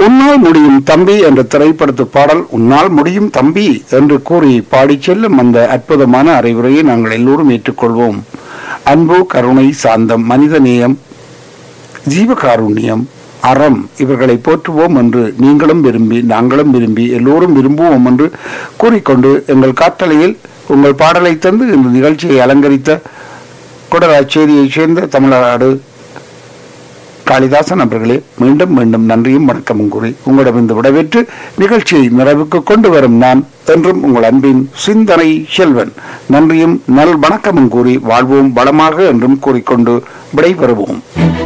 உன்னால் முடியும் தம்பி என்ற திரைப்படத்து பாடல் உன்னால் முடியும் தம்பி என்று கூறி பாடிச் செல்லும் அந்த அற்புதமான அறிவுரையை நாங்கள் எல்லோரும் ஏற்றுக்கொள்வோம் அன்பு கருணை சாந்தம் மனிதநேயம் ஜீவகாருண்யம் அறம் இவர்களை போற்றுவோம் என்று நீங்களும் விரும்பி நாங்களும் விரும்பி எல்லோரும் விரும்புவோம் என்று கூறிக்கொண்டு எங்கள் காற்றலையில் உங்கள் பாடலை தந்து இந்த நிகழ்ச்சியை அலங்கரித்த குடராச்சேரியைச் சேர்ந்த தமிழ்நாடு காளிதாசன் அவர்களே மீண்டும் மீண்டும் நன்றியும் வணக்கமும் கூறி உங்களிடமிருந்து விடைபெற்று நிகழ்ச்சியை நிறைவுக்கு கொண்டு வரும் நான் என்றும் உங்கள் அன்பின் சிந்தனை செல்வன் நன்றியும் நல் வணக்கமும் கூறி வாழ்வோம் வளமாக என்றும் கூறிக்கொண்டு விடைபெறுவோம்